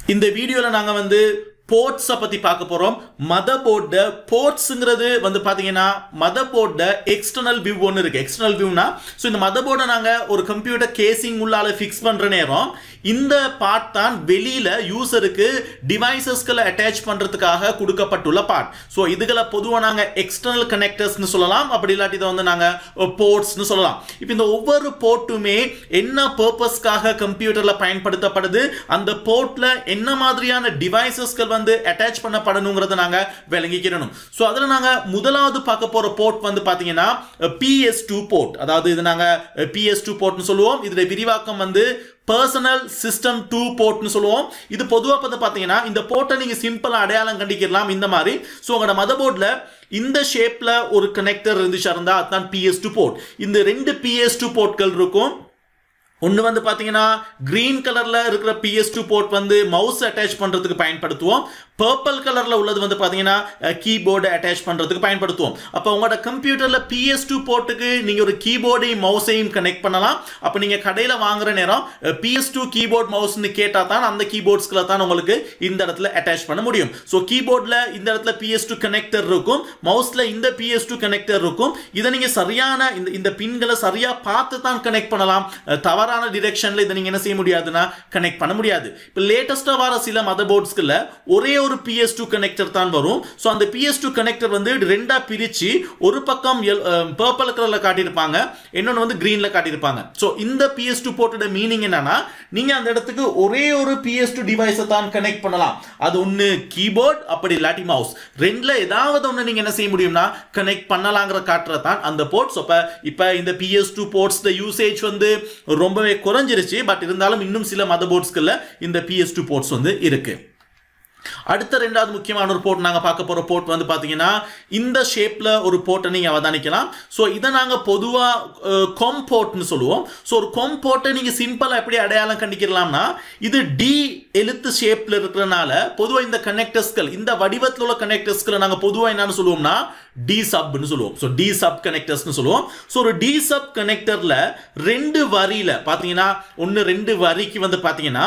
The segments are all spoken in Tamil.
இந்த வீடியோல நாங்க வந்து போர்ட்ஸை பத்தி பார்க்க போறோம் மதர் போர்ட போர்ட்ஸுங்கிறது வந்து பாத்தீங்கன்னா மதர் போர்ட எக்ஸ்டர்னல் வியூ ஒன்று இருக்கு எக்ஸ்டர்னல் வியூனா ஸோ இந்த மதர் போர்டை நாங்க ஒரு கம்ப்யூட்டர் கேசிங் உள்ளால ஃபிக்ஸ் பண்ற நேரம் இந்த பார்ட் தான் வெளியில யூசருக்கு டிவைசஸ்களை அட்டாச் பண்றதுக்காக கொடுக்கப்பட்டுள்ள பார்ட் ஸோ இதுகளை பொதுவாக நாங்க எக்ஸ்டர்னல் கனெக்டர்ஸ்னு சொல்லலாம் அப்படி இல்லாட்டி இதை வந்து நாங்க போர்ட்ஸ்னு சொல்லலாம் இப்போ இந்த ஒவ்வொரு போர்ட்டுமே என்ன பர்பஸ்க்காக கம்ப்யூட்டர்ல பயன்படுத்தப்படுது அந்த போர்ட்ல என்ன மாதிரியான டிவைசஸ்கள் வந்து அட்டாச் பண்ணப்படணுங்கிறத நாங்க விளங்கிக்கிறணும் ஸோ அதில் நாங்க முதலாவது பார்க்க போற போர்ட் வந்து பாத்தீங்கன்னா பிஎஸ் டூ போர்ட் அதாவது இது நாங்க பிஎஸ் டூ போர்ட்னு சொல்லுவோம் இதுல விரிவாக்கம் வந்து பர்சனல் சிஸ்டம் டூ போர்ட்னு சொல்லுவோம் இது பொதுவாக வந்து பார்த்தீங்கன்னா இந்த போர்ட்டை நீங்கள் சிம்பிளாக அடையாளம் கண்டிக்கலாம் இந்த மாதிரி ஸோ உங்களோட மதர் போர்டில் இந்த ஷேப்பில் ஒரு கனெக்டர் இருந்துச்சா இருந்தால் அதுதான் பிஎஸ் டூ போர்ட் இந்த ரெண்டு பிஎஸ் டூ போர்ட்கள் இருக்கும் ஒன்று வந்து பார்த்தீங்கன்னா கிரீன் கலரில் இருக்கிற பிஎஸ் டூ போர்ட் வந்து மவுஸ் அட்டாச் பண்ணுறதுக்கு பயன்படுத்துவோம் பர்பிள் கலரில் உள்ளது வந்து பார்த்தீங்கன்னா கீபோர்டு அட்டாச் பண்ணுறதுக்கு பயன்படுத்துவோம் அப்போ உங்களோட கம்ப்யூட்டரில் பிஎஸ் டூ போர்ட்டுக்கு நீங்கள் ஒரு கீபோர்டையும் மவுஸையும் கனெக்ட் பண்ணலாம் அப்போ நீங்கள் கடையில் வாங்குற நேரம் பிஎஸ் டூ கீபோர்ட் மவுஸ்னு கேட்டால் தான் அந்த கீபோர்ட்ஸ்களை தான் உங்களுக்கு இந்த இடத்துல அட்டாச் பண்ண முடியும் ஸோ கீபோர்டில் இந்த இடத்துல பிஎஸ் டூ கனெக்டர் இருக்கும் மவுஸில் இந்த பிஎஸ் டூ கனெக்டர் இருக்கும் இதை நீங்கள் சரியான இந்த இந்த பின்களை சரியாக பார்த்து தான் கனெக்ட் பண்ணலாம் தவறான டிரெக்ஷனில் இதை நீங்கள் என்ன செய்ய முடியாதுன்னா கனெக்ட் பண்ண முடியாது இப்போ லேட்டஸ்ட்டாக வர சில மதர் போர்ட்ஸ்களில் ஒரே ஒரு பிஎஸ் டூ கனெக்டர் தான் வரும் ஸோ அந்த பிஎஸ் டூ கனெக்டர் வந்து ரெண்டாக பிரித்து ஒரு பக்கம் பர்பிள் கலரில் காட்டியிருப்பாங்க இன்னொன்று வந்து க்ரீனில் காட்டியிருப்பாங்க ஸோ இந்த பிஎஸ் டூ போர்ட்டோட மீனிங் என்னன்னா நீங்கள் அந்த இடத்துக்கு ஒரே ஒரு பிஎஸ் டூ டிவைஸை தான் கனெக்ட் பண்ணலாம் அது ஒன்று கீபோர்ட் அப்படி இல்லாட்டி மவுஸ் ரெண்டில் ஏதாவது ஒன்று நீங்கள் என்ன செய்ய முடியும்னா கனெக்ட் பண்ணலாங்கிற காட்டுறது தான் அந்த போர்ட்ஸ் அப்போ இப்போ இந்த பிஎஸ் டூ போர்ட்ஸ் யூசேஜ் வந்து ரொம்பவே குறைஞ்சிருச்சு பட் இருந்தாலும் இன்னும் சில மதர் போர்ட்ஸ்களில் இந்த பிஎஸ் டூ போர்ட்ஸ் வந்து இருக்கு அடுத்த ரெண்டாவது முக்கியமான ஒரு போர்ட் நாங்கள் பார்க்க போகிற போர்ட் வந்து பார்த்தீங்கன்னா இந்த ஷேப்பில் ஒரு போர்ட்டை நீங்கள் அவதானிக்கலாம் ஸோ இதை நாங்கள் பொதுவாக கொம் போர்ட்னு சொல்லுவோம் ஸோ ஒரு கொம் போர்ட்டை நீங்கள் சிம்பிளாக எப்படி அடையாளம் கண்டிக்கலாம்னா இது டி எழுத்து ஷேப்பில் இருக்கிறனால பொதுவாக இந்த கனெக்டர்ஸ்கள் இந்த வடிவத்தில் உள்ள கனெக்டர்ஸ்களை நாங்கள் பொதுவாக என்னன்னு சொல்லுவோம்னா டி சப்னு சொல்லுவோம் ஸோ டி சப் கனெக்டர்ஸ்னு சொல்லுவோம் ஸோ ஒரு டி சப் கனெக்டரில் ரெண்டு வரியில் பார்த்தீங்கன்னா ஒன்று ரெண்டு வரிக்கு வந்து பார்த்தீங்கன்னா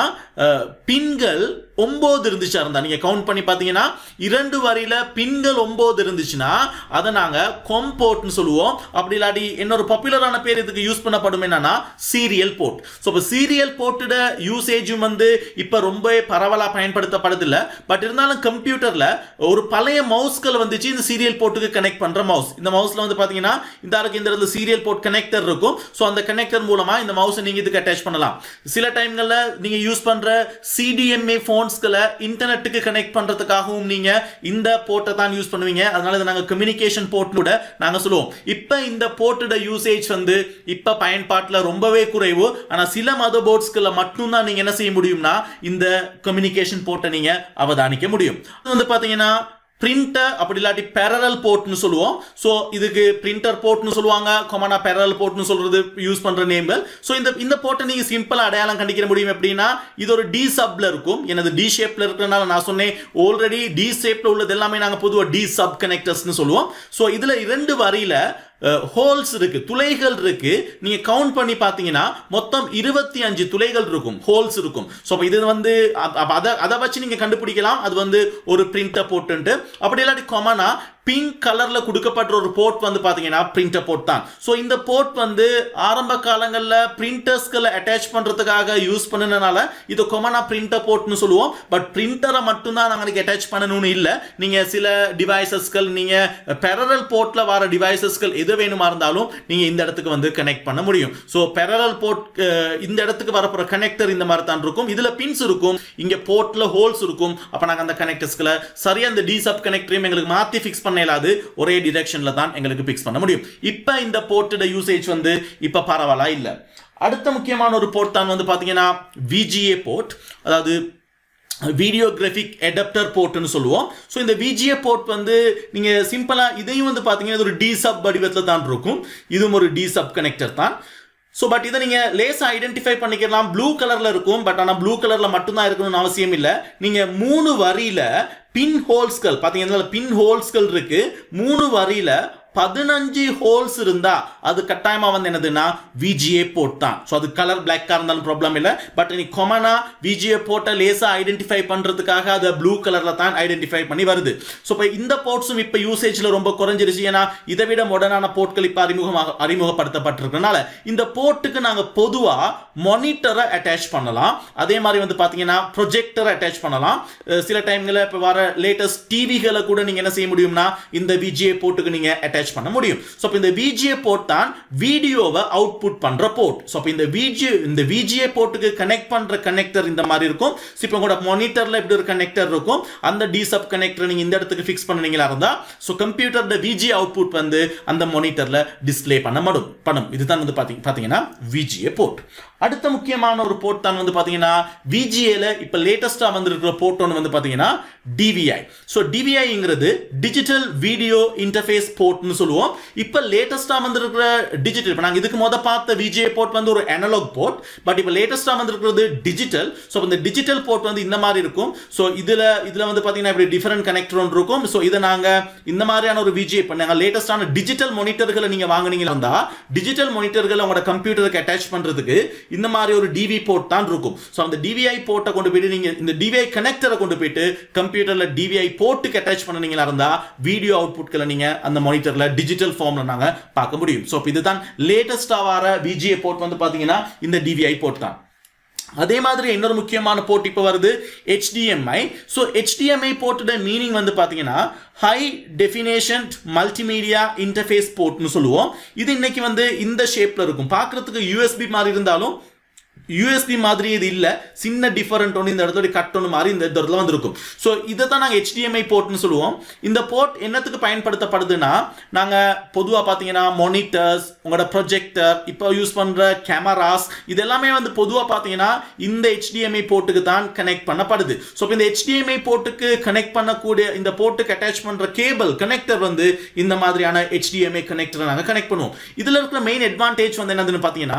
பின்கள் ஒம்பது இருந்துச்சா இருந்தா நீங்கள் கவுண்ட் பண்ணி பார்த்தீங்கன்னா இரண்டு வரியில் பின்கள் ஒம்பது இருந்துச்சுன்னா அதை நாங்கள் கொம்போர்ட்னு சொல்லுவோம் அப்படி இல்லாட்டி இன்னொரு பாப்புலரான பேர் இதுக்கு யூஸ் பண்ணப்படும் என்னன்னா சீரியல் போர்ட் ஸோ இப்போ சீரியல் போர்ட்டோட யூசேஜும் வந்து இப்போ ரொம்ப பரவலாக பயன்படுத்தப்படுதில்லை பட் இருந்தாலும் கம்ப்யூட்டரில் ஒரு பழைய மவுஸ்கள் வந்துச்சு இந்த சீரியல் போர்ட்டுக்கு கனெக்ட் பண்ணுற மவுஸ் இந்த மவுஸில் வந்து பார்த்தீங்கன்னா இந்த அளவுக்கு இந்த இடத்துல சீரியல் போர்ட் கனெக்டர் இருக்கும் ஸோ அந்த கனெக்டர் மூலமாக இந்த மவுஸை நீங்கள் இதுக்கு அட்டாச் பண்ணலாம் சில டைம்களில் நீங்கள் யூஸ் பண்ணுற சிடிஎம்ஏ ஃபோன்ஸ்களை இன்டர்நெட்டுக்கு கனெக்ட் பண்ணுறதுக்காகவும் நீங்கள் இந்த போர்ட்டை தான் யூஸ் பண்ணுவீங்க அதனால இதை நாங்கள் கம்யூனிகேஷன் போர்ட் கூட நாங்கள் சொல்லுவோம் இப்போ இந்த போர்ட்டோட யூசேஜ் வந்து இப்போ பயன்பாட்டில் ரொம்பவே குறைவு ஆனால் சில மதர் போர்ட்ஸ்களை மட்டும்தான் நீங்கள் என்ன செய்ய முடியும்னா இந்த கம்யூனிகேஷன் போர்ட்டை நீங்கள் அவதானிக்க முடியும் அது வந்து பார்த்தீங்கன்னா பிரிண்டர் அப்படி இல்லாட்டி பேரல் போர்ட்னு சொல்லுவோம் ஸோ இதுக்கு பிரிண்டர் போர்ட்னு சொல்லுவாங்க கொமனா பேரல் போர்ட்னு சொல்றது யூஸ் பண்ற நேம்கள் ஸோ இந்த இந்த போர்ட்டை நீங்க சிம்பிளா அடையாளம் கண்டிக்கிற முடியும் எப்படின்னா இது ஒரு டி சப்ல இருக்கும் எனது டி ஷேப்ல இருக்கிறனால நான் சொன்னேன் ஆல்ரெடி டி ஷேப்ல உள்ளது எல்லாமே நாங்க பொதுவாக டி சப் கனெக்டர்ஸ்னு சொல்லுவோம் ஸோ இதுல இரண்டு வரியில ஹோல்ஸ் இருக்கு துளைகள் இருக்கு நீங்க கவுண்ட் பண்ணி பார்த்தீங்கன்னா மொத்தம் இருபத்தி அஞ்சு துளைகள் இருக்கும் ஹோல்ஸ் இருக்கும் ஸோ இது வந்து அதை அதை வச்சு நீங்க கண்டுபிடிக்கலாம் அது வந்து ஒரு பிரிண்டர் போட்டுன்ட்டு அப்படி இல்லாட்டி காமனா பிங்க் கலர்ல கொடுக்கப்பட்ட ஒரு போர்ட் வந்து பாத்தீங்கன்னா பிரிண்டர் போர்ட் தான் ஸோ இந்த போர்ட் வந்து ஆரம்ப காலங்களில் பிரிண்டர்ஸ்களை அட்டாச் பண்றதுக்காக யூஸ் பண்ணினால இது கொமனா பிரிண்டர் போர்ட்னு சொல்லுவோம் பட் பிரிண்டரை மட்டும்தான் நாங்கள் அட்டாச் பண்ணணும்னு இல்லை நீங்க சில டிவைசஸ்கள் நீங்க பெரரல் போர்ட்ல வர டிவைசஸ்கள் எது வேணுமா இருந்தாலும் நீங்க இந்த இடத்துக்கு வந்து கனெக்ட் பண்ண முடியும் ஸோ பெரரல் போர்ட் இந்த இடத்துக்கு வரப்போற கனெக்டர் இந்த மாதிரி தான் இருக்கும் இதுல பின்ஸ் இருக்கும் இங்க போர்ட்ல ஹோல்ஸ் இருக்கும் அப்ப நாங்கள் அந்த கனெக்டர்ஸ்களை சரியா அந்த டி சப் கனெக்டரையும் எங்களுக்கு மாத்தி ஃபிக்ஸ் பண்ண இயலாது ஒரே டிரெக்ஷன்ல தான் எங்களுக்கு பிக்ஸ் பண்ண முடியும் இப்போ இந்த போர்ட்டோட யூசேஜ் வந்து இப்போ பரவாயில்ல இல்லை அடுத்த முக்கியமான ஒரு போர்ட் தான் வந்து பார்த்தீங்கன்னா விஜிஏ போர்ட் அதாவது வீடியோகிராஃபிக் அடாப்டர் போர்ட்னு சொல்லுவோம் ஸோ இந்த விஜிஏ போர்ட் வந்து நீங்கள் சிம்பிளாக இதையும் வந்து பார்த்தீங்கன்னா இது ஒரு டி சப் வடிவத்தில் தான் இருக்கும் இதுவும் ஒரு டி சப் கனெக்டர் தான் ஸோ பட் இதை நீங்கள் லேசாக ஐடென்டிஃபை பண்ணிக்கலாம் ப்ளூ கலரில் இருக்கும் பட் ஆனால் ப்ளூ கலரில் மட்டும்தான் இருக்கணும்னு அவசியம் இல்லை நீங்கள் மூணு வரியில் பின் ஹோல்ஸ்கள் பார்த்தீங்கன்னா பின் ஹோல்ஸ்கள் இருக்கு மூணு வரியில பதினஞ்சு ஹோல்ஸ் இருந்தா அது கட்டாயமா வந்து என்னதுன்னா விஜிஏ போர்ட் தான் ஸோ அது கலர் பிளாக்கா இருந்தாலும் ப்ராப்ளம் இல்லை பட் நீ கொமனா விஜிஏ போர்ட்டை லேசா ஐடென்டிஃபை பண்றதுக்காக அதை ப்ளூ கலர்ல தான் ஐடென்டிஃபை பண்ணி வருது ஸோ இப்போ இந்த போர்ட்ஸும் இப்போ யூசேஜ்ல ரொம்ப குறைஞ்சிருச்சு ஏன்னா இதை விட மாடர்னான போர்ட்கள் இப்போ அறிமுகமாக அறிமுகப்படுத்தப்பட்டிருக்கனால இந்த போர்ட்டுக்கு நாங்கள் பொதுவாக மானிட்டரை அட்டாச் பண்ணலாம் அதே மாதிரி வந்து பார்த்தீங்கன்னா ப்ரொஜெக்டரை அட்டாச் பண்ணலாம் அஹ் சில டைம்களில் இப்போ வர லேட்டஸ்ட் டிவிகளை கூட நீங்கள் என்ன செய்ய முடியும்னா இந்த விஜிஏ போர்ட்டுக்கு நீங்கள் அட்டாச் பண்ண முடியும் ஸோ இப்போ இந்த விஜிஏ போர்ட் தான் வீடியோவை அவுட்புட் பண்ணுற போர்ட் ஸோ இப்போ இந்த விஜிஏ இந்த விஜிஏ போர்ட்டுக்கு கனெக்ட் பண்ணுற கனெக்டர் இந்த மாதிரி இருக்கும் ஸோ இப்போ உங்களோட மானிட்டரில் இப்படி ஒரு கனெக்டர் இருக்கும் அந்த டி சப் கனெக்டர் நீங்கள் இந்த இடத்துக்கு ஃபிக்ஸ் பண்ணீங்களா இருந்தால் ஸோ கம்ப்யூட்டரோட விஜி அவுட்புட் வந்து அந்த மானிட்டரில் டிஸ்ப்ளே பண்ண மடும் பண்ணும் இதுதான் வந்து பார்த்தீங்க பார்த்தீங்கன்னா விஜிஏ போர்ட் அடுத்த முக்கியமான ஒரு போர்ட் தான் வந்து பார்த்தீங்கன்னா விஜிஏல இப்போ லேட்டஸ்ட்டாக வந்திருக்கிற போர்ட் ஒன்று வந்து பார்த்தீங்கன்னா டிவிஐ ஸோ டிவிஐங்கிறது டிஜிட்டல் வீடியோ இன்டர்ஃபேஸ் போர்ட்னு சொல்லுவோம் இப்போ லேட்டஸ்ட்டாக வந்திருக்கிற டிஜிட்டல் இப்போ நாங்கள் இதுக்கு முத பார்த்த விஜிஏ போர்ட் வந்து ஒரு அனலாக் போர்ட் பட் இப்போ லேட்டஸ்ட்டாக வந்திருக்கிறது டிஜிட்டல் ஸோ இந்த டிஜிட்டல் போர்ட் வந்து இந்த மாதிரி இருக்கும் ஸோ இதில் இதில் வந்து பார்த்தீங்கன்னா இப்படி டிஃபரெண்ட் கனெக்டர் ஒன்று இருக்கும் ஸோ இதை நாங்கள் இந்த மாதிரியான ஒரு விஜிஏ இப்போ நாங்கள் லேட்டஸ்டான டிஜிட்டல் மானிட்டர்களை நீங்கள் வாங்குனீங்களா இருந்தால் டிஜிட்டல் மானிட்டர்களை உங்களோட கம்ப்யூட்டருக்கு அட்டாச் பண்ணுறதுக்கு இந்த மாதிரி ஒரு டிவி போர்ட் தான் இருக்கும் ஸோ அந்த டிவிஐ போர்ட்டை கொண்டு போயிட்டு நீங்கள் இந்த டிவிஐ கனெக்டரை கொண்டு போயிட்டு கம்ப்யூட்டரில் டிவிஐ போர்ட்டுக்கு அட்டாச் பண்ணீங்களா இருந்தால் வீடியோ அவுட்புட்களை நீங்கள் அந்த மானிட்டரில் டிஜிட்டல் ஃபார்மில் நாங்கள் பார்க்க முடியும் ஸோ இதுதான் லேட்டஸ்ட்டாக வர விஜிஏ போர்ட் வந்து பார்த்தீங்கன்னா இந்த டிவிஐ போர்ட் தான் அதே மாதிரி இன்னொரு முக்கியமான போர்ட் இப்போ வருது HDMI ஸோ HDMI போர்ட்டோட மீனிங் வந்து பார்த்தீங்கன்னா ஹை டெஃபினேஷன் மல்டிமீடியா இன்டர்ஃபேஸ் போர்ட்னு சொல்லுவோம் இது இன்னைக்கு வந்து இந்த ஷேப்பில் இருக்கும் பார்க்குறதுக்கு யூஎஸ்பி மாதிரி இருந்தாலும் யூஎஸ்பி மாதிரி இது இல்லை சின்ன டிஃபரெண்ட் ஒன்று இந்த இடத்துல கட் ஒன்று மாதிரி இந்த இடத்துல வந்திருக்கும் ஸோ இதை தான் நாங்கள் HDMI போர்ட்னு சொல்லுவோம் இந்த போர்ட் என்னத்துக்கு பயன்படுத்தப்படுதுன்னா நாங்கள் பொதுவாக பார்த்தீங்கன்னா மானிட்டர்ஸ் உங்களோட ப்ரொஜெக்டர் இப்போ யூஸ் பண்ணுற கேமராஸ் இது எல்லாமே வந்து பொதுவாக பார்த்தீங்கன்னா இந்த HDMI போர்ட்டுக்கு தான் கனெக்ட் பண்ணப்படுது ஸோ இப்போ இந்த HDMI போர்ட்டுக்கு கனெக்ட் பண்ணக்கூடிய இந்த போர்ட்டுக்கு அட்டாச் பண்ணுற கேபிள் கனெக்டர் வந்து இந்த மாதிரியான HDMI கனெக்டரை நாங்கள் கனெக்ட் பண்ணுவோம் இதில் இருக்கிற மெயின் அட்வான்டேஜ் வந்து என்னதுன்னு பார்த்தீங்கன்னா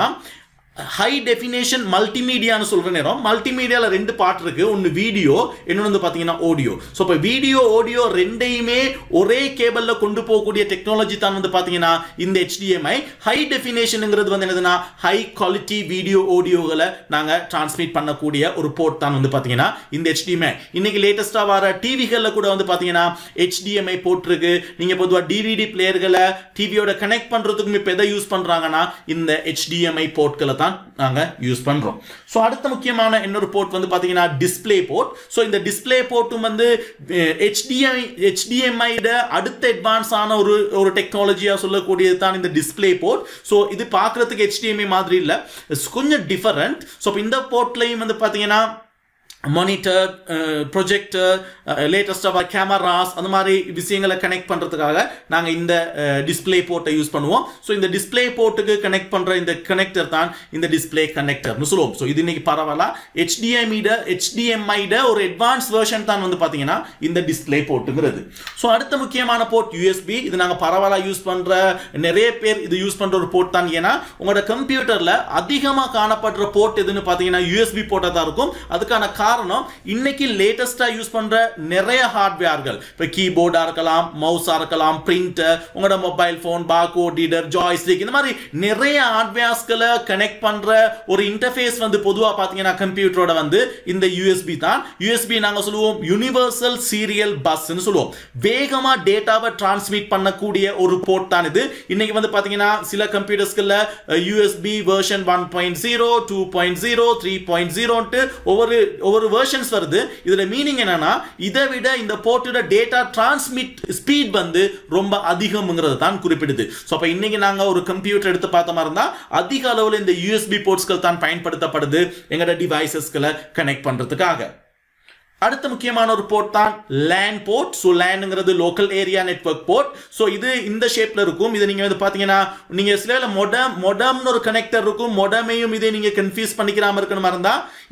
ஹை டெஃபினேஷன் மல்டிமீடியான்னு சொல்கிற நேரம் மல்டிமீடியாவில் ரெண்டு பார்ட் இருக்குது ஒன்று வீடியோ இன்னொன்று வந்து பார்த்தீங்கன்னா ஆடியோ ஸோ இப்போ வீடியோ ஆடியோ ரெண்டையுமே ஒரே கேபிளில் கொண்டு போகக்கூடிய டெக்னாலஜி தான் வந்து பார்த்தீங்கன்னா இந்த HDMI ஹை டெஃபினேஷனுங்கிறது வந்து என்னதுன்னா ஹை குவாலிட்டி வீடியோ ஆடியோகளை நாங்கள் டிரான்ஸ்மிட் பண்ணக்கூடிய ஒரு போர்ட் தான் வந்து பார்த்தீங்கன்னா இந்த HDMI இன்னைக்கு லேட்டஸ்ட்டாக வர டிவிகளில் கூட வந்து பார்த்தீங்கன்னா HDMI போர்ட் இருக்கு நீங்கள் பொதுவாக டிவிடி பிளேயர்களை டிவியோட கனெக்ட் பண்ணுறதுக்கும் இப்போ எதை யூஸ் பண்ணுறாங்கன்னா இந்த HDMI போர்ட்களை தான் நாங்கள் யூஸ் பண்ணுறோம் ஸோ அடுத்த முக்கியமான இன்னொரு போர்ட் வந்து பார்த்தீங்கன்னா டிஸ்பிளே போர்ட் ஸோ இந்த டிஸ்பிளே போர்ட்டும் வந்து ஹெச்டிஐ ஹெச்டிஎம்ஐட அடுத்த அட்வான்ஸ் ஆன ஒரு ஒரு டெக்னாலஜியாக சொல்லக்கூடியது தான் இந்த டிஸ்பிளே போர்ட் ஸோ இது பார்க்குறதுக்கு ஹெச்டிஎம்ஐ மாதிரி இல்லை கொஞ்சம் டிஃபரெண்ட் ஸோ இப்போ இந்த போர்ட்லையும் வந்து பார்த்தீங்கன்னா மானிட்டர் ப்ரொஜெக்டர் லேட்டஸ்டாக கேமராஸ் அந்த மாதிரி விஷயங்களை கனெக்ட் பண்ணுறதுக்காக நாங்கள் இந்த டிஸ்பிளே போர்ட்டை யூஸ் பண்ணுவோம் ஸோ இந்த டிஸ்பிளே போர்ட்டுக்கு கனெக்ட் பண்ணுற இந்த கனெக்டர் தான் இந்த டிஸ்பிளே கனெக்டர்னு சொல்லுவோம் ஸோ இது இன்னைக்கு பரவாயில்ல ஹெச்டிஎம்இட ஹெச்டிஎம்ஐட ஒரு அட்வான்ஸ் வெர்ஷன் தான் வந்து பார்த்தீங்கன்னா இந்த டிஸ்பிளே போர்ட்டுங்கிறது ஸோ அடுத்த முக்கியமான போர்ட் யூஎஸ்பி இது நாங்கள் பரவாயில்ல யூஸ் பண்ணுற நிறைய பேர் இது யூஸ் பண்ணுற ஒரு போர்ட் தான் ஏன்னா உங்களோட கம்ப்யூட்டரில் அதிகமாக காணப்படுற போர்ட் எதுன்னு பார்த்தீங்கன்னா யூஎஸ்பி போர்ட்டாக தான் இருக்கும் அதுக்கான காரணம் இன்னைக்கு லேட்டஸ்டா யூஸ் பண்ற நிறைய ஹார்ட்வேர்கள் இப்போ கீபோர்டா இருக்கலாம் மவுஸா இருக்கலாம் பிரிண்டர் உங்களோட mobile phone barcode reader joystick இந்த மாதிரி நிறைய ஹார்ட்வேர்ஸ்களை கனெக்ட் பண்ற ஒரு இன்டர்ஃபேஸ் வந்து பொதுவா பாத்தீங்கன்னா கம்ப்யூட்டரோட வந்து இந்த யூஎஸ்பி தான் யூஎஸ்பி நாங்க சொல்லுவோம் யூனிவர்சல் சீரியல் பஸ்ன்னு சொல்லுவோம் வேகமா டேட்டாவை டிரான்ஸ்மிட் பண்ணக்கூடிய ஒரு போர்ட் தான் இது இன்னைக்கு வந்து பாத்தீங்கன்னா சில கம்ப்யூட்டர்ஸ்ல USB version one point zero two point zero three point ஜீரோன்ட்டு ஒவ்வொரு ஒவ்வொரு வெர்ஷன்ஸ் வருது இதுல மீனிங் என்னன்னா இதை விட இந்த போர்ட்டோட டேட்டா டிரான்ஸ்மிட் ஸ்பீட் வந்து ரொம்ப அதிகம்ங்கிறது தான் குறிப்பிடுது ஸோ அப்போ இன்னைக்கு நாங்கள் ஒரு கம்ப்யூட்டர் எடுத்து பார்த்த மாதிரி இருந்தால் அதிக அளவில் இந்த யூஎஸ்பி போர்ட்ஸ்கள் தான் பயன்படுத்தப்படுது எங்களோட டிவைசஸ்களை கனெக்ட் பண்ணுறதுக்காக அடுத்த முக்கியமான ஒரு போர்ட் தான் லேன் போர்ட் ஸோ லேனுங்கிறது local area network port so இது இந்த ஷேப்பில் இருக்கும் இது நீங்கள் வந்து பார்த்தீங்கன்னா நீங்கள் சில மொடம் மொடம்னு ஒரு கனெக்டர் இருக்கும் மொடமையும் இதே நீங்கள் கன்ஃபியூஸ் பண்ணிக்கிறாம இருக்கணுமா இருந்தால்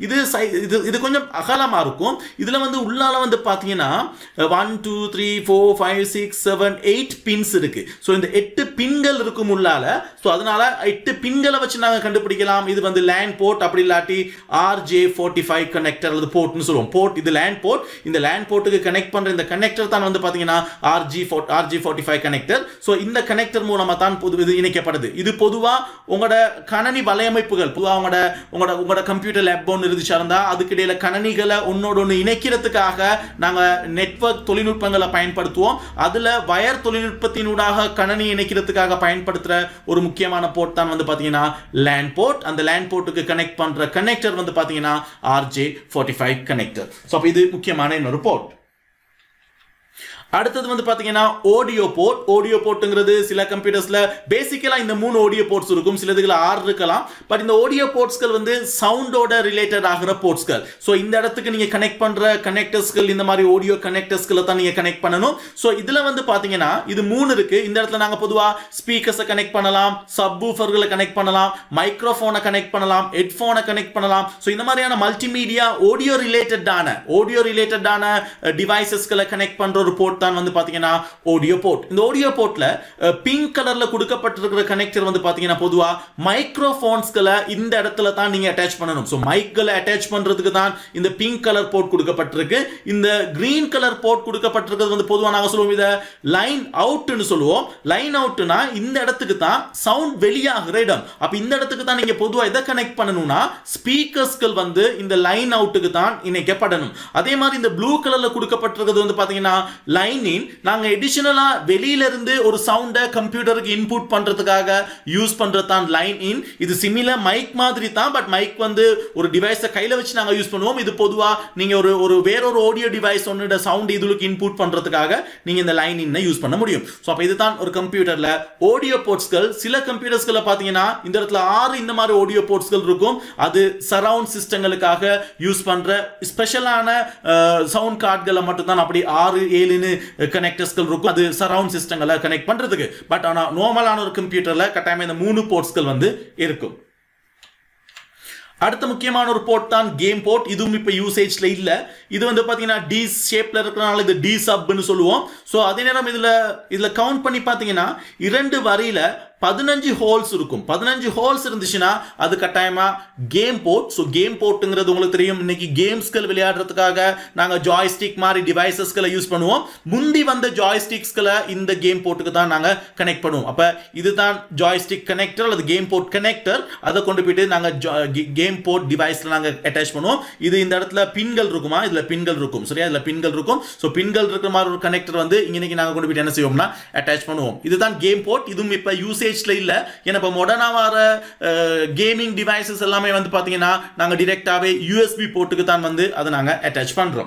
இது சை- இது இது கொஞ்சம் அகலமா இருக்கும் இதுல வந்து உள்ளால வந்து பாத்தீங்கன்னா one two three four five six seven eight pins இருக்கு ஸோ இந்த எட்டு பின்கள் இருக்கும் உள்ளால ஸோ அதனால எட்டு பின்களை வச்சு நாங்க கண்டுபிடிக்கலாம் இது வந்து லேண்ட் போர்ட் அப்படி இல்லாட்டி ஆர்ஜே ஃபோர்ட்டி ஃபைவ் கனெக்டர் அல்லது போர்ட்னு சொல்லுவோம் போர்ட் இது லேண்ட் போர்ட் இந்த லேண்ட் போர்ட்டுக்கு கனெக்ட் பண்ற இந்த கனெக்டர் தான் வந்து பாத்தீங்கன்னா RJ RJ forty five connector so இந்த கனெக்டர் மூலமா தான் பொது இது இணைக்கப்படுது இது பொதுவா உங்களோட கணனி வலையமைப்புகள் பொதுவாக உங்களோட உங்களோட உங்களோட கம்ப்யூட்டர் லேப் ஒன்று இருந்துச்சா இருந்தா அதுக்கு இடையில கணனிகளை ஒன்னோட ஒன்று இணைக்கிறதுக்காக நாங்க நெட்வொர்க் தொழில்நுட்பங்களை பயன்படுத்துவோம் அதுல வயர் தொழில்நுட்பத்தினூடாக கணனி இணைக்கிறதுக்காக பயன்படுத்துற ஒரு முக்கியமான போர்ட் தான் வந்து பாத்தீங்கன்னா லேண்ட் போர்ட் அந்த லேண்ட் போர்ட்டுக்கு கனெக்ட் பண்ற கனெக்டர் வந்து பாத்தீங்கன்னா RJ forty five connector so அப்போ இது முக்கியமான இன்னொரு போர்ட் அடுத்தது வந்து பாத்தீங்கன்னா ஆடியோ போர்ட் ஆடியோ போர்ட்டுங்கிறது சில கம்ப்யூட்டர்ஸ்ல பேசிக்கலா இந்த மூணு ஆடியோ போர்ட்ஸ் இருக்கும் சிலதுல ஆறு இருக்கலாம் பட் இந்த ஆடியோ போர்ட்ஸ்கள் வந்து சவுண்டோட ரிலேட்டட் ஆகிற போர்ட்ஸ்கள் ஸோ இந்த இடத்துக்கு நீங்க கனெக்ட் பண்ற கனெக்டர்ஸ்கள் இந்த மாதிரி ஆடியோ கனெக்டர்ஸ்களை தான் நீங்க கனெக்ட் பண்ணணும் ஸோ இதுல வந்து பாத்தீங்கன்னா இது மூணு இருக்கு இந்த இடத்துல நாங்க பொதுவா ஸ்பீக்கர்ஸை கனெக்ட் பண்ணலாம் சப் ஊஃபர்களை கனெக்ட் பண்ணலாம் மைக்ரோஃபோனை கனெக்ட் பண்ணலாம் ஹெட்ஃபோனை கனெக்ட் பண்ணலாம் ஸோ இந்த மாதிரியான மல்டிமீடியா ஆடியோ ரிலேட்டடான ஆடியோ ரிலேட்டடான டிவைசஸ்களை கனெக்ட் பண்ற ஒரு போர்ட் தான் வந்து பாத்தீங்கன்னா ஆடியோ போர்ட் இந்த ஆடியோ போர்ட்ல பிங்க் கலர்ல கொடுக்கப்பட்டிருக்கிற கனெக்டர் வந்து பாத்தீங்கன்னா பொதுவா மைக்ரோஃபோன்ஸ்களை இந்த இடத்துல தான் நீங்க அட்டாச் பண்ணணும் ஸோ மைக்களை அட்டாச் பண்றதுக்கு தான் இந்த பிங்க் கலர் போர்ட் கொடுக்கப்பட்டிருக்கு இந்த கிரீன் கலர் போர்ட் கொடுக்கப்பட்டிருக்கிறது வந்து பொதுவா நாங்க சொல்லுவோம் இதை லைன் அவுட்னு சொல்லுவோம் லைன் அவுட்னா இந்த இடத்துக்கு தான் சவுண்ட் வெளியாகிற இடம் அப்ப இந்த இடத்துக்கு தான் நீங்க பொதுவா எதை கனெக்ட் பண்ணணும்னா ஸ்பீக்கர்ஸ்கள் வந்து இந்த லைன் அவுட்டுக்கு தான் இணைக்கப்படணும் அதே மாதிரி இந்த ப்ளூ கலர்ல கொடுக்கப்பட்டிருக்கிறது வந்து பாத்தீங்கன்னா லைன் இன் நாங்க எடிஷனலா வெளியில இருந்து ஒரு சவுண்டை கம்ப்யூட்டருக்கு இன்புட் பண்றதுக்காக யூஸ் பண்றது தான் லைன் இன் இது சிமிலர் மைக் மாதிரி தான் பட் மைக் வந்து ஒரு டிவைஸை கையில வச்சு நாங்க யூஸ் பண்ணுவோம் இது பொதுவா நீங்க ஒரு ஒரு வேறொரு ஆடியோ டிவைஸ் ஒன்னோட சவுண்ட் இதுக்கு இன்புட் பண்றதுக்காக நீங்க இந்த லைன் இன்னை யூஸ் பண்ண முடியும் ஸோ அப்போ இதுதான் ஒரு கம்ப்யூட்டர்ல ஆடியோ போர்ட்ஸ்கள் சில கம்ப்யூட்டர்ஸ்களை பார்த்தீங்கன்னா இந்த இடத்துல ஆறு இந்த மாதிரி ஆடியோ போர்ட்ஸ்கள் இருக்கும் அது சரவுண்ட் சிஸ்டங்களுக்காக யூஸ் பண்ற ஸ்பெஷலான சவுண்ட் கார்டுகளை மட்டும் தான் அப்படி ஆறு ஏழுன்னு கனெக்டர்ஸ்கள் இருக்கும் அது சரவுண்ட் சிஸ்டங்களை கனெக்ட் பண்றதுக்கு பட் ஆனா நார்மலான ஒரு கம்ப்யூட்டர்ல கட்டாயமா இந்த மூணு போர்ட்ஸ்கள் வந்து இருக்கும் அடுத்த முக்கியமான ஒரு போர்ட் தான் கேம் போர்ட் இதுவும் இப்போ யூசேஜ்ல இல்ல இது வந்து பாத்தீங்கன்னா டி ஷேப்ல இருக்கிறனால இது டி சப்னு சொல்லுவோம் ஸோ அதே நேரம் இதுல இதுல கவுண்ட் பண்ணி பாத்தீங்கன்னா இரண்டு வரியில பதினஞ்சு ஹோல்ஸ் இருக்கும் பதினஞ்சு ஹோல்ஸ் இருந்துச்சுன்னா அது கட்டாயமா கேம் போர்ட் ஸோ கேம் போர்ட்டுங்கிறது உங்களுக்கு தெரியும் இன்னைக்கு கேம்ஸ்கள் விளையாடுறதுக்காக நாங்கள் ஜாய்ஸ்டிக் மாதிரி டிவைசஸ்களை யூஸ் பண்ணுவோம் முந்தி வந்த ஜாய்ஸ்டிக்ஸ்களை இந்த கேம் போர்ட்டுக்கு தான் நாங்கள் கனெக்ட் பண்ணுவோம் அப்போ இதுதான் ஜாய்ஸ்டிக் கனெக்டர் அல்லது கேம் போர்ட் கனெக்டர் அதை கொண்டு போயிட்டு நாங்கள் கேம் போர்ட் டிவைஸில் நாங்கள் அட்டாச் பண்ணுவோம் இது இந்த இடத்துல பின்கள் இருக்குமா இதில் பின்கள் இருக்கும் சரியா இதில் பின்கள் இருக்கும் ஸோ பின்கள் இருக்கிற மாதிரி ஒரு கனெக்டர் வந்து இன்னைக்கு நாங்கள் கொண்டு போயிட்டு என்ன செய்வோம்னா அட்டாச் பண்ணுவோம் இதுதான் கேம் போர்ட் இதுவும் இப்போ யூசேஜ்ல இல்லை ஏன்னா இப்போ மாடர்னா வர கேமிங் டிவைசஸ் எல்லாமே வந்து பார்த்தீங்கன்னா நாங்கள் டிரெக்டாகவே யூஎஸ்பி போர்ட்டுக்கு தான் வந்து அதை நாங்கள் அட்டாச் பண்ணுறோம்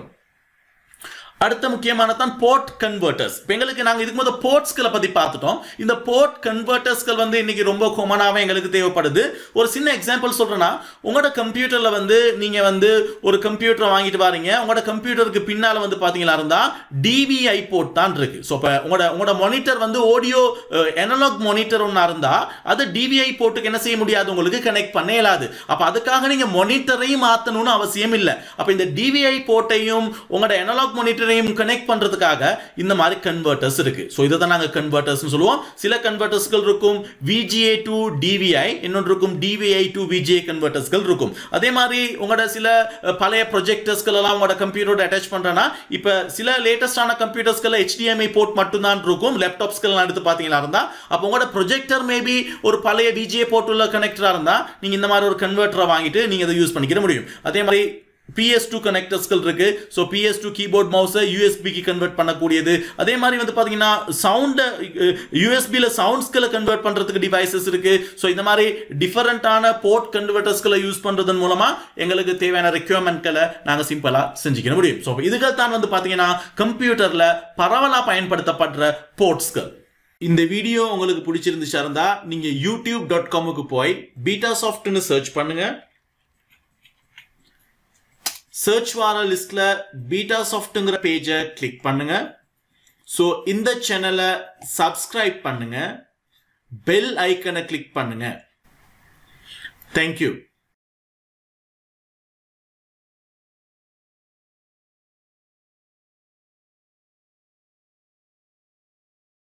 அடுத்த முக்கியமான தான் போர்ட் கன்வெர்ட்டர்ஸ் இப்போ எங்களுக்கு நாங்கள் இதுக்கு முதல் போர்ட்ஸ்களை பற்றி பார்த்துட்டோம் இந்த போர்ட் கன்வெர்ட்டர்ஸ்கள் வந்து இன்னைக்கு ரொம்ப காமனாகவே எங்களுக்கு தேவைப்படுது ஒரு சின்ன எக்ஸாம்பிள் சொல்கிறேன்னா உங்களோட கம்ப்யூட்டரில் வந்து நீங்கள் வந்து ஒரு கம்ப்யூட்டரை வாங்கிட்டு வரீங்க உங்களோட கம்ப்யூட்டருக்கு பின்னால் வந்து பார்த்தீங்களா இருந்தால் டிவிஐ போர்ட் தான் இருக்கு ஸோ இப்போ உங்களோட உங்களோட மானிட்டர் வந்து ஆடியோ எனலாக் மானிட்டர் ஒன்றா இருந்தால் அது டிவிஐ போர்ட்டுக்கு என்ன செய்ய முடியாது உங்களுக்கு கனெக்ட் பண்ண இயலாது அப்போ அதுக்காக நீங்கள் மானிட்டரையும் மாற்றணும்னு அவசியம் இல்லை அப்போ இந்த டிவிஐ போர்ட்டையும் உங்களோட எனலாக் மானிட்டர் மானிட்டரையும் கனெக்ட் பண்றதுக்காக இந்த மாதிரி கன்வெர்ட்டர்ஸ் இருக்கு ஸோ இதை தான் நாங்கள் கன்வெர்ட்டர்ஸ் சொல்லுவோம் சில கன்வெர்ட்டர்ஸ்கள் இருக்கும் விஜிஏ டு டிவிஐ இன்னொன்று இருக்கும் டிவிஐ டு விஜிஏ கன்வெர்ட்டர்ஸ்கள் இருக்கும் அதே மாதிரி உங்களோட சில பழைய ப்ரொஜெக்டர்ஸ்கள் எல்லாம் உங்களோட கம்ப்யூட்டரோட அட்டாச் பண்றேன்னா இப்போ சில லேட்டஸ்டான கம்ப்யூட்டர்ஸ்கள் ஹெச்டிஎம்ஐ போர்ட் மட்டும்தான் இருக்கும் லேப்டாப்ஸ்கள் எடுத்து பார்த்தீங்களா இருந்தா அப்போ உங்களோட ப்ரொஜெக்டர் மேபி ஒரு பழைய விஜிஏ போர்ட் உள்ள கனெக்டரா இருந்தா நீங்க இந்த மாதிரி ஒரு கன்வெர்ட்டரை வாங்கிட்டு நீங்க அதை யூஸ் பண்ணிக்கிற முடியும் அதே மாதிரி பிஎஸ் டூ கனெக்டர்ஸ்கள் இருக்கு ஸோ பிஎஸ் டூ கீபோர்ட் மவுஸை யூஎஸ்பிக்கு கன்வெர்ட் பண்ணக்கூடியது அதே மாதிரி வந்து பார்த்தீங்கன்னா சவுண்டை யூஎஸ்பியில் சவுண்ட்ஸ்களை கன்வெர்ட் பண்ணுறதுக்கு டிவைசஸ் இருக்கு ஸோ இந்த மாதிரி டிஃபரெண்டான போர்ட் கன்வெர்ட்டர்ஸ்களை யூஸ் பண்ணுறதன் மூலமாக எங்களுக்கு தேவையான ரெக்யர்மெண்ட்களை நாங்கள் சிம்பிளாக செஞ்சுக்க முடியும் ஸோ இதுகள் தான் வந்து பார்த்தீங்கன்னா கம்ப்யூட்டரில் பரவலாக பயன்படுத்தப்படுற போர்ட்ஸ்கள் இந்த வீடியோ உங்களுக்கு பிடிச்சிருந்துச்சா இருந்தா நீங்க யூடியூப் டாட் காமுக்கு போய் பீட்டா சாஃப்ட்னு சர்ச் பண்ணுங்க சர்ச் வார லிஸ்ட்ல பீட்டா சாஃப்ட்ங்கிற பேஜை கிளிக் பண்ணுங்க ஸோ இந்த சேனலை சப்ஸ்கிரைப் பண்ணுங்க பெல் ஐக்கனை கிளிக் பண்ணுங்க தேங்க்யூ